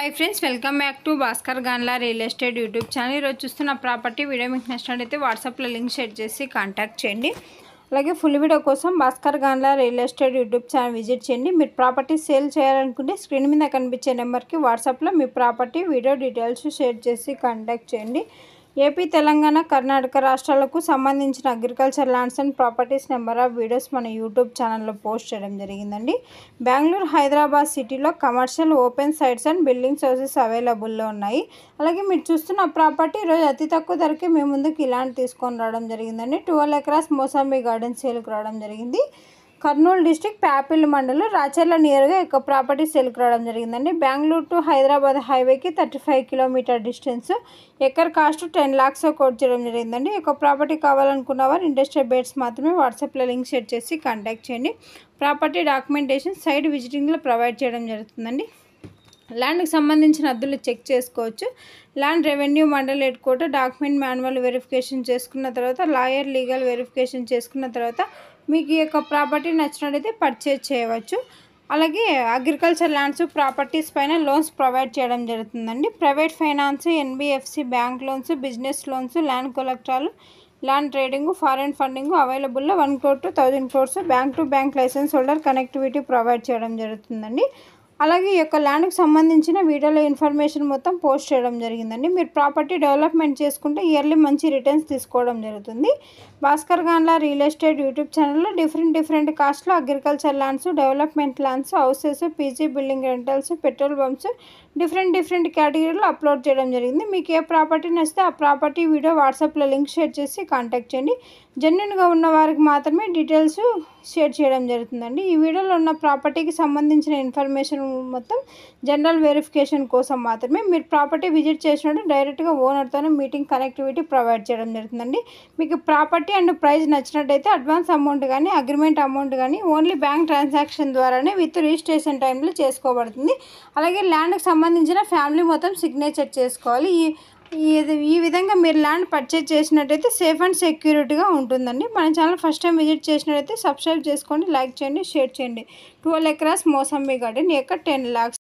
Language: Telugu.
hi friends welcome back to Bhaskar Ganla real estate YouTube channel ఈరోజు చూస్తున్న ప్రాపర్టీ వీడియో మీకు నచ్చినట్టయితే వాట్సాప్లో లింక్ షేర్ చేసి కాంటాక్ట్ చేయండి అలాగే ఫుల్ వీడియో కోసం Bhaskar Ganla real estate YouTube channel visit చేయండి మీరు ప్రాపర్టీ సేల్ చేయాలనుకుంటే స్క్రీన్ మీద కనిపించే నెంబర్కి వాట్సాప్లో మీ ప్రాపర్టీ వీడియో డీటెయిల్స్ షేర్ చేసి కాంటాక్ట్ చేయండి ఏపీ తెలంగాణ కర్ణాటక రాష్ట్రాలకు సంబంధించిన agriculture lands and properties number of videos మన యూట్యూబ్ ఛానల్లో పోస్ట్ చేయడం జరిగిందండి బెంగళూరు హైదరాబాద్ సిటీలో commercial open sites and buildings houses అవైలబుల్లో ఉన్నాయి అలాగే మీరు చూస్తున్న ప్రాపర్టీ ఈరోజు అతి తక్కువ ధరకే మీ ముందుకు ఇలాంటి తీసుకొని రావడం జరిగిందండి ట్వెల్వ్ ఎకరాస్ మోసాంబి గార్డెన్ సేల్కి రావడం జరిగింది కర్నూలు డిస్టిక్ ప్యాపిల్ మండలం రాచర్ల నియర్గా ఒక ప్రాపర్టీ సేల్కి రావడం జరిగిందండి బెంగళూరు టు హైదరాబాద్ హైవేకి thirty five kilometer distance acre cost ten lakhs quote చేయడం జరిగిందండి ఒక ప్రాపర్టీ కావాలనుకున్న వారు ఇండస్ట్రియల్ బేట్స్ మాత్రమే వాట్సాప్లో లింక్ షేర్ చేసి కాంటాక్ట్ చేయండి ప్రాపర్టీ డాక్యుమెంటేషన్ సైట్ విజిటింగ్లో ప్రొవైడ్ చేయడం జరుగుతుందండి ల్యాండ్కి సంబంధించిన అద్దులు చెక్ చేసుకోవచ్చు land revenue mandal head quarter document manual verification చేసుకున్న తర్వాత లాయర్ లీగల్ వెరిఫికేషన్ చేసుకున్న తర్వాత మీకు ఈ యొక్క ప్రాపర్టీ నచ్చినట్టయితే పర్చేజ్ చేయవచ్చు అలాగే అగ్రికల్చర్ ల్యాండ్స్ ప్రాపర్టీస్ పైన లోన్స్ ప్రొవైడ్ చేయడం జరుగుతుందండి private finance NBFC bank loans business loans land కొలెక్టరాలు ల్యాండ్ ట్రేడింగ్ ఫారెన్ ఫండింగ్ అవైలబుల్లో one crore two thousand crores bank to bank license holder connectivity provide చేయడం జరుగుతుందండి అలాగే ఈ యొక్క ల్యాండ్కి సంబంధించిన వీడియోలో ఇన్ఫర్మేషన్ మొత్తం పోస్ట్ చేయడం జరిగిందండి మీరు ప్రాపర్టీ డెవలప్మెంట్ చేసుకుంటే ఇయర్లీ మంచి రిటర్న్స్ తీసుకోవడం జరుగుతుంది Bhaskar Ganla real estate YouTube ఛానల్లో డిఫరెంట్ డిఫరెంట్ కాస్ట్లో agriculture lands development lands houses PG building rentals petrol bunks different different కేటగిరీలో అప్లోడ్ చేయడం జరిగింది మీకు ఏ ప్రాపర్టీ నచ్చితే ఆ ప్రాపర్టీ వీడియో వాట్సాప్లో లింక్ షేర్ చేసి కాంటాక్ట్ చేయండి జెన్యున్గా ఉన్న వారికి మాత్రమే డీటెయిల్స్ షేర్ చేయడం జరుగుతుందండి ఈ వీడియోలో ఉన్న ప్రాపర్టీకి సంబంధించిన ఇన్ఫర్మేషన్ మొత్తం జనరల్ వెరిఫికేషన్ కోసం మాత్రమే మీరు ప్రాపర్టీ విజిట్ చేసినట్టు డైరెక్ట్గా ఓనర్తోనే మీటింగ్ కనెక్టివిటీ ప్రొవైడ్ చేయడం జరుగుతుందండి మీకు ప్రాపర్టీ అండ్ ప్రైస్ నచ్చినట్టయితే అడ్వాన్స్ అమౌంట్ కానీ అగ్రిమెంట్ అమౌంట్ కానీ ఓన్లీ బ్యాంక్ ట్రాన్సాక్షన్ ద్వారానే విత్ రిజిస్ట్రేషన్ టైంలో చేసుకోబడుతుంది అలాగే ల్యాండ్కి సంబంధించిన ఫ్యామిలీ మొత్తం సిగ్నేచర్ చేసుకోవాలి ఈ ఇది ఈ విధంగా మీరు ల్యాండ్ పర్చేజ్ చేసినట్టయితే సేఫ్ అండ్ సెక్యూరిటీగా ఉంటుందండి మన ఛానల్ ఫస్ట్ టైం విజిట్ చేసినట్టయితే సబ్స్క్రైబ్ చేసుకోండి లైక్ చేయండి షేర్ చేయండి ట్వెల్వ్ ఎకరాస్ మోసంబీ గార్డెన్ ఎక్కడ టెన్ ల్యాక్స్